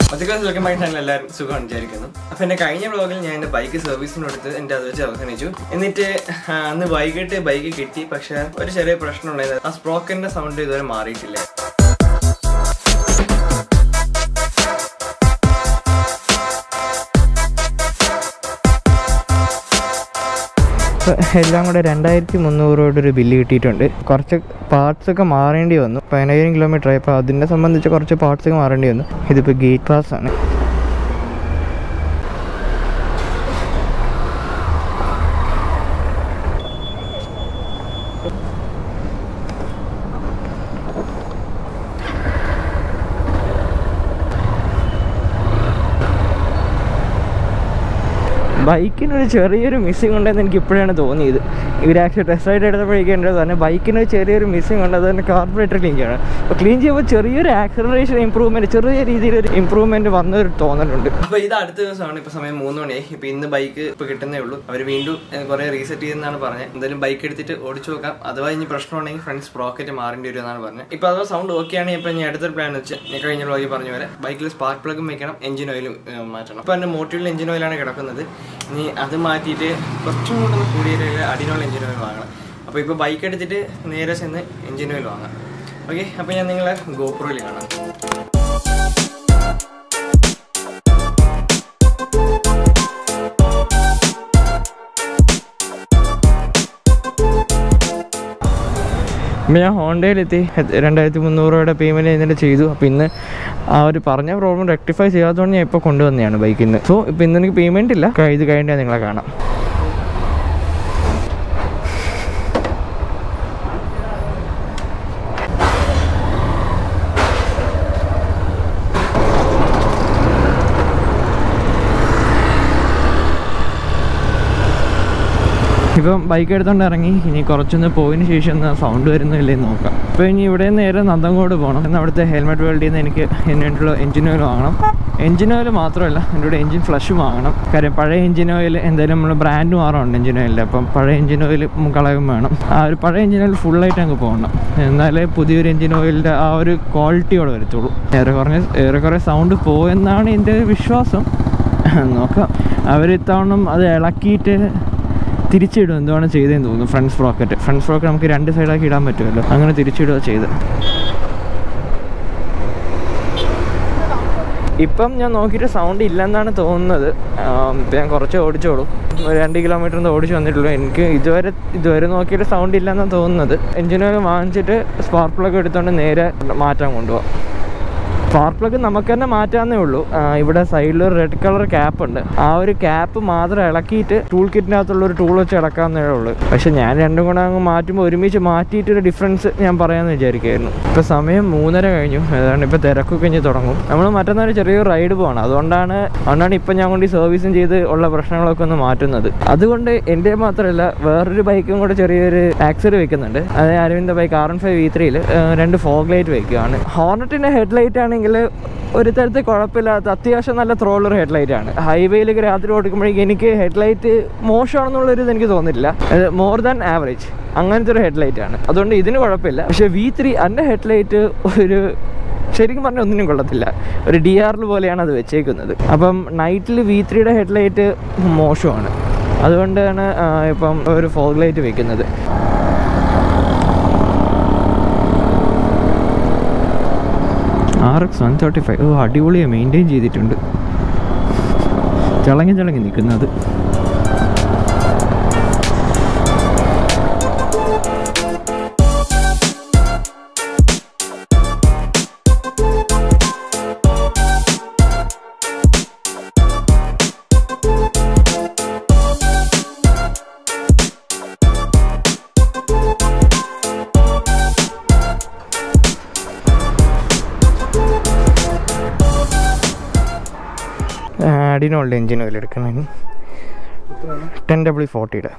ഒത്തിരി welcome back channel എല്ലാവരും സുഖമാണ് വിചാരിക്കുന്നു അപ്പൊ എന്റെ കഴിഞ്ഞ വ്ളോഗിൽ ഞാൻ എന്റെ ബൈക്ക് സർവീസിനെടുത്ത് എന്റെ അത് വെച്ച് അവസാനിച്ചു എന്നിട്ട് ആ, അന്ന് വൈകിട്ട് ബൈക്ക് കിട്ടി പക്ഷെ ഒരു ചെറിയ പ്രശ്നം ഉണ്ടായത് ആ സ്പ്രോക്കറിന്റെ സൗണ്ട് ഇതുവരെ മാറിയിട്ടില്ല എല്ലാം കൂടെ രണ്ടായിരത്തി മുന്നൂറ് രൂപയുടെ ഒരു ബില്ല് കിട്ടിയിട്ടുണ്ട് കുറച്ച് പാർട്സ് ഒക്കെ മാറേണ്ടി വന്നു പതിനായിരം കിലോമീറ്റർ ആയപ്പോൾ അതിനെ സംബന്ധിച്ച് കുറച്ച് പാർട്സ് ഒക്കെ മാറേണ്ടി വന്നു ഇതിപ്പോൾ ഗേറ്റ് പാസ് ആണ് ബൈക്കിനൊരു ചെറിയൊരു മിസ്സിങ് ഉണ്ടെന്ന് എനിക്ക് ഇപ്പോഴാണ് തോന്നിയത് ഇവർ ആക്ച്വലി ടെസ്റ്റ് റൈഡ് എടുത്തപ്പോഴേക്കും എൻ്റെ തന്നെ ബൈക്കിനൊരു ചെറിയൊരു മിസ്സിങ് ഉണ്ട് അത് തന്നെ കാർബറേറ്റർ ക്ലീൻ ചെയ്യണം അപ്പോൾ ക്ലീൻ ചെയ്യുമ്പോൾ ചെറിയൊരു ആക്സലറേഷൻ ഇമ്പ്രൂവ്മെൻറ്റ് ചെറിയ രീതിയിലൊരു ഇമ്പ്രൂവ്മെൻറ്റ് വന്നൊരു തോന്നലുണ്ട് അപ്പൊ ഇത് അടുത്ത ദിവസമാണ് ഇപ്പൊ സമയം മൂന്ന് മണിയായി ഇപ്പൊ ഇന്ന് ബൈക്ക് ഇപ്പൊ കിട്ടുന്നേ ഉള്ളൂ അവർ വീണ്ടും കുറെ റീസെറ്റ് ചെയ്യുന്നതാണ് പറഞ്ഞത് എന്തായാലും ബൈക്ക് എടുത്തിട്ട് ഓടിച്ചു നോക്കാം അഥവാ ഇനി പ്രശ്നമുണ്ടെങ്കിൽ ഫ്രണ്ട്സ് പ്രോക്കറ്റ് മാറേണ്ടി വരും എന്നാണ് പറഞ്ഞത് ഇപ്പൊ അഥവാ സൗണ്ട് ഓക്കെ ആണെങ്കിൽ ഇപ്പൊ ഞാൻ അടുത്തൊരു പ്ലാൻ വെച്ച് ഞാൻ കഴിഞ്ഞ വ്ളോഗിൽ പറഞ്ഞ പോലെ ബൈക്കിൽ സ്പാർക്ക് പ്ലഗും വെക്കണം എഞ്ചിൻ ഓയിലും മാറ്റണം അപ്പൊ എന്റെ മോട്ടീവിൽ എഞ്ചിൻ ഓയിലാണ് കിടക്കുന്നത് ഇനി അത് മാറ്റിയിട്ട് കുറച്ചും കൂടെ ഒന്ന് കൂടിയ അടിനുള്ള എഞ്ചിൻ ഓയിൽ വാങ്ങണം അപ്പോൾ ഇപ്പോൾ ബൈക്ക് എടുത്തിട്ട് നേരെ ചെന്ന് എഞ്ചിൻ ഓയിൽ വാങ്ങാം ഓക്കെ അപ്പോൾ ഞാൻ നിങ്ങളെ ഗോപ്രോയിൽ കാണാം ഇപ്പം ഞാൻ ഹോണ്ടയിലെത്തി രണ്ടായിരത്തി മുന്നൂറ് രൂപയുടെ പേയ്മെൻറ്റ് എന്നിട്ട് ചെയ്തു അപ്പോൾ ഇന്ന് ആ ഒരു പറഞ്ഞ പ്രോബ്ലം റെക്ടിഫൈ ചെയ്യാത്തതുകൊണ്ട് ഞാൻ ഇപ്പോൾ കൊണ്ടുവന്നതാണ് ബൈക്കിൽ നിന്ന് സോ ഇപ്പോൾ ഇന്ന് എനിക്ക് പേയ്മെൻറ്റ് ഇല്ല ക- ഇത് കഴിഞ്ഞാൽ നിങ്ങളെ കാണാം ഇപ്പം ബൈക്ക് എടുത്തോണ്ട് ഇറങ്ങി ഇനി കുറച്ചൊന്ന് പോയതിന് ശേഷം ഒന്ന് സൗണ്ട് വരുന്നില്ലേ എന്ന് നോക്കാം അപ്പോൾ ഇനി ഇവിടെ നിന്ന് നേരെ നന്ദങ്കോട് പോകണം എന്നാൽ അവിടുത്തെ ഹെൽമെറ്റ് വേൾഡിൽ നിന്ന് എനിക്ക് അതിനായിട്ടുള്ള എഞ്ചിൻ ഓയിൽ വാങ്ങണം എഞ്ചിൻ ഓയിൽ മാത്രമല്ല എൻ്റെ കൂടെ എഞ്ചിൻ ഫ്ലഷ് വാങ്ങണം കാര്യം പഴയ എഞ്ചിൻ ഓയിൽ എന്തായാലും നമ്മൾ ബ്രാൻഡ് മാറുന്നുണ്ട് എഞ്ചിൻ ഓയിലിൻ്റെ അപ്പം പഴയ എഞ്ചിൻ ഓയിൽ കളയും വേണം ആ ഒരു പഴയ എഞ്ചിൻ ഓയിൽ ഫുള്ളായിട്ട് അങ്ങ് പോകണം എന്നാലേ പുതിയൊരു എഞ്ചിൻ ഓയിലിൻ്റെ ആ ഒരു ക്വാളിറ്റിയോടെ വരത്തുള്ളൂ ഏറെ കുറഞ്ഞ ഏറെക്കുറെ സൗണ്ട് പോയെന്നാണ് എൻ്റെ ഒരു വിശ്വാസം നോക്കാം അവർ ഇത്തവണ അത് ഇളക്കിയിട്ട് തിരിച്ചിടും എന്തുവാണ് ചെയ്തതെന്ന് തോന്നുന്നു ഫ്രണ്ട് സ്പ്രോക്കറ്റ് ഫ്രണ്ട് സ്പ്രോക്കറ്റ് നമുക്ക് രണ്ട് സൈഡാക്കി ഇടാൻ പറ്റുമല്ലോ അങ്ങനെ തിരിച്ചിടുക ചെയ്ത് ഇപ്പം ഞാൻ നോക്കിയിട്ട് സൗണ്ട് ഇല്ലെന്നാണ് തോന്നുന്നത് ആം, ഇപ്പം ഞാൻ കുറച്ച് ഓടിച്ചോളൂ ഒരു രണ്ട് കിലോമീറ്റർ ഓടിച്ച് വന്നിട്ടുള്ളൂ എനിക്ക് ഇതുവരെ ഇതുവരെ നോക്കിയിട്ട് സൗണ്ട് ഇല്ലെന്നാണ് തോന്നുന്നത് എഞ്ചിനൊക്കെ വാങ്ങിച്ചിട്ട് സ്പാർക്ക് പ്ലഗ് എടുത്തുകൊണ്ട് നേരെ മാറ്റാൻ കൊണ്ടുപോകാം സ്പാർക്ക് പ്ലഗ് നമുക്ക് തന്നെ മാറ്റാന്നേ ഉള്ളൂ ആ, ഇവിടെ സൈഡിൽ ഒരു റെഡ് കളർ ക്യാപ്പ് ഉണ്ട് ആ ഒരു ക്യാപ്പ് മാത്രം ഇളക്കിയിട്ട് ടൂൾ കിറ്റിനകത്തുള്ള ഒരു ടൂൾ വെച്ച് ഇളക്കാന്നേ ഉള്ളൂ പക്ഷെ ഞാൻ രണ്ടും കൂടെ അങ്ങ് മാറ്റുമ്പോൾ ഒരുമിച്ച് മാറ്റിയിട്ട് ഒരു ഡിഫറൻസ് ഞാൻ പറയാമെന്ന് വിചാരിക്കുമായിരുന്നു ഇപ്പോൾ സമയം മൂന്നര കഴിഞ്ഞു ഏതാണ്ട് ഇപ്പോൾ തിരക്കൊക്കെ ഇനി തുടങ്ങും നമ്മൾ മറ്റന്നാൾ ചെറിയൊരു റൈഡ് പോകണം അതുകൊണ്ടാണ് അതുകൊണ്ടാണ് ഇപ്പം ഞാൻ കൊണ്ട് ഈ സർവീസും ചെയ്ത് ഉള്ള പ്രശ്നങ്ങളൊക്കെ ഒന്ന് മാറ്റുന്നത് അതുകൊണ്ട് എൻ്റെ മാത്രമല്ല വേറൊരു ബൈക്കും കൂടെ ചെറിയൊരു ആക്സറി വെക്കുന്നുണ്ട് അത് അരവിന്ദ bike R N five V ത്രീയിൽ രണ്ട് ഫോഗ് ലൈറ്റ് വെക്കുകയാണ് ഹോർണറ്റിൻ്റെ ഹെഡ്ലൈറ്റ് ആണെങ്കിൽ ഒരു തരത്തിൽ കുഴപ്പമില്ലാത്ത അത്യാവശ്യം നല്ല ത്രോളർ ഹെഡ്ലൈറ്റ് ആണ് ഹൈവേയിലേക്ക് രാത്രി ഓടിക്കുമ്പോഴേക്കും എനിക്ക് ഹെഡ്ലൈറ്റ് മോശമാണെന്നുള്ളൊരു ഇത് എനിക്ക് തോന്നിയില്ല മോർ ദാൻ ആവറേജ് അങ്ങനത്തെ ഒരു ഹെഡ്ലൈറ്റ് ആണ് അതുകൊണ്ട് ഇതിന് കുഴപ്പമില്ല പക്ഷേ വി ത്രീ എൻ്റെ ഹെഡ്ലൈറ്റ് ഒരു ശരിക്കും പറഞ്ഞാൽ ഒന്നിനും കൊള്ളത്തില്ല ഒരു ഡി ആറിൽ പോലെയാണ് അത് വെച്ചേക്കുന്നത് അപ്പം നൈറ്റിൽ വി ത്രീയുടെ ഹെഡ്ലൈറ്റ് മോശമാണ് അതുകൊണ്ടാണ് ആ, ഇപ്പം ഒരു ഫോഗ് ലൈറ്റ് വെക്കുന്നത് R X one thirty five ഓ അടിപൊളിയാണ് മെയിൻറ്റെയിൻ ചെയ്തിട്ടുണ്ട് തിളങ്ങി തിളങ്ങി നിൽക്കുന്നത് അടിനുള്ള എഞ്ചിൻ ഓയിൽ എടുക്കണം ടെൻ ഡബ്ല്യു ഫോർട്ടിയുടെ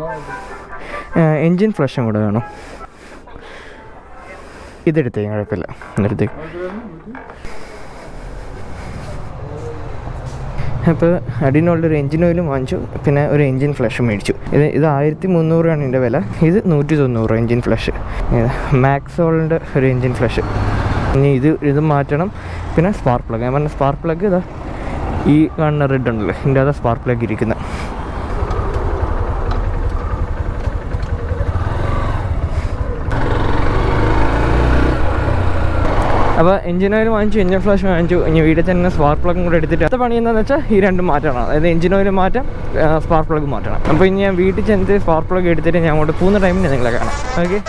എൻജിൻ ഫ്ലഷും കൂടെ വേണം ഇതെടുത്തേക്കും കുഴപ്പമില്ല എടുത്തേക്ക് അപ്പോൾ അടിനോളുടെ ഒരു എഞ്ചിൻ ഓയിലും വാങ്ങിച്ചു പിന്നെ ഒരു എഞ്ചിൻ ഫ്ലഷും മേടിച്ചു ഇത് ഇത് ആയിരത്തി മുന്നൂറാണ് ഇതിൻ്റെ വില ഇത് നൂറ്റി തൊണ്ണൂറ് എഞ്ചിൻ ഫ്ലഷ് മാക്സോളിൻ്റെ ഒരു എഞ്ചിൻ ഫ്ലഷ് ഇനി ഇത് ഇത് മാറ്റണം പിന്നെ സ്പാർക്ക് പ്ലഗ് ഞാൻ പറഞ്ഞ സ്പാർക്ക് പ്ലഗ് ഇതാ ഈ കാണുന്ന റെഡ് ഉണ്ടല്ലോ ഇതിൻ്റെ അതാ സ്പാർക്ക് പ്ലഗ് ഇരിക്കുന്നത് അപ്പോൾ എഞ്ചിൻ ഓയിൽ വാങ്ങിച്ചു എഞ്ചിൻ ഫ്ലാഷ് വാങ്ങിച്ചു ഇനി വീട്ടിൽ തന്നെ സ്പാർക്ക് പ്ലഗും കൂടെ എടുത്തിട്ട് അടുത്ത പണി എന്താണെന്ന് വെച്ചാൽ ഈ രണ്ടും മാറ്റണം അതായത് എഞ്ചിൻ ഓയിൽ മാറ്റാം സ്പാർക്ക് പ്ലഗ് മാറ്റണം അപ്പോൾ ഇനി ഞാൻ വീട്ടിൽ ചെന്നിട്ട് സ്പാർക്ക് പ്ലഗ് എടുത്തിട്ട് ഞാൻ അങ്ങോട്ട് പോകുന്ന ടൈമിന് നിങ്ങളെ കാണാം ഓക്കെ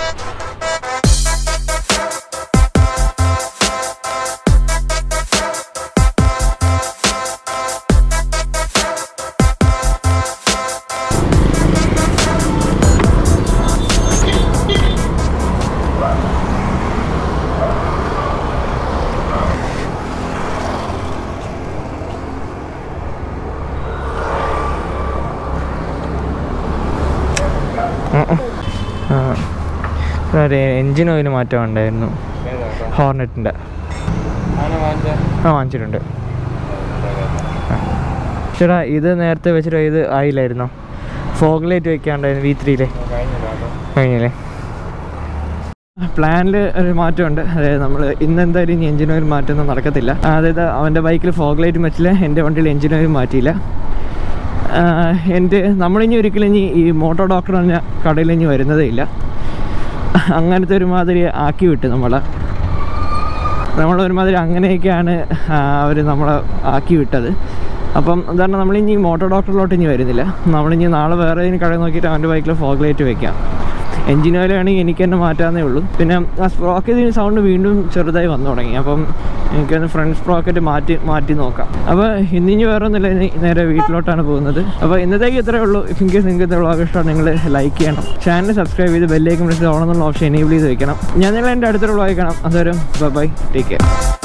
ഒരു എഞ്ചിൻ ഓയിൽ മാറ്റം ഉണ്ടായിരുന്നു ഹോർനെറ്റിൻ്റെ ആ വാങ്ങിച്ചിട്ടുണ്ട് ആ. ചേട്ടാ ഇത് നേരത്തെ വെച്ചിട്ട് ഇത് ആയില്ലായിരുന്നോ ഫോഗ് ലൈറ്റ് വെക്കാണ്ടായിരുന്നു വി ത്രീയിലെ കഴിഞ്ഞില്ലേ പ്ലാനിൽ ഒരു മാറ്റമുണ്ട് അതായത് നമ്മൾ ഇന്ന് എന്തായാലും ഇനി എഞ്ചിൻ ഓയിൽ മാറ്റമൊന്നും നടക്കത്തില്ല അതായത് അവൻ്റെ ബൈക്കിൽ ഫോഗ് ലൈറ്റ് വെച്ചില്ല എൻ്റെ വണ്ടിയിൽ എഞ്ചിൻ ഓയിൽ മാറ്റിയില്ല ആഹ് എൻ്റെ നമ്മളിനി ഒരിക്കലും ഇനി ഈ മോട്ടോർ ഡോക്ടർ പറഞ്ഞ കടയിൽ ഇനി വരുന്നതേ ഇല്ല അങ്ങനത്തെ ഒരുമാതിരി ആക്കി വിട്ട് നമ്മളെ നമ്മൾ ഒരുമാതിരി അങ്ങനെയൊക്കെയാണ് അവർ നമ്മളെ ആക്കി വിട്ടത് അപ്പം എന്താണ് നമ്മളിനി മോട്ടോർ ഡോക്ടറിലോട്ട് ഇനി വരുന്നില്ല നമ്മളിനി നാളെ വേറെ ഏതെങ്കിലും കടയിൽ നോക്കിയിട്ട് അവൻ്റെ ബൈക്കിൽ ഫോഗ് ലൈറ്റ് വെക്കാം എഞ്ചിൻ ഓയിൽ വേണമെങ്കിൽ എനിക്ക് തന്നെ മാറ്റാവുന്നേ ഉള്ളൂ പിന്നെ ആ സ്പ്രോക്കറ്റിന് സൗണ്ട് വീണ്ടും ചെറുതായി വന്നു തുടങ്ങി അപ്പം എനിക്കൊന്ന് ഫ്രണ്ട് സ്പ്രോക്കറ്റ് മാറ്റി മാറ്റി നോക്കാം അപ്പോൾ ഇന്നിനി വേറെ ഒന്നുമില്ല ഇനി നേരെ വീട്ടിലോട്ടാണ് പോകുന്നത് അപ്പോൾ ഇന്നത്തേക്ക് ഇത്രയേ ഉള്ളൂ ഇൻ കേസ് നിങ്ങൾക്ക് ഇത് വ്ളോഗ് ഇഷ്ടമാണ് നിങ്ങൾ ലൈക്ക് ചെയ്യണം ചാനൽ സബ്സ്ക്രൈബ് ചെയ്ത് ബെല്ലേക്ക് വിളിച്ച് ഓണമെന്നുള്ള ഓപ്ഷൻ എനേബിൾ ചെയ്ത് വെക്കണം ഞാൻ നിങ്ങൾ എൻ്റെ അടുത്തൊരു വ്ളോഗ് കാണാം അതുവരെ ബൈ ടേക്ക് കെയർ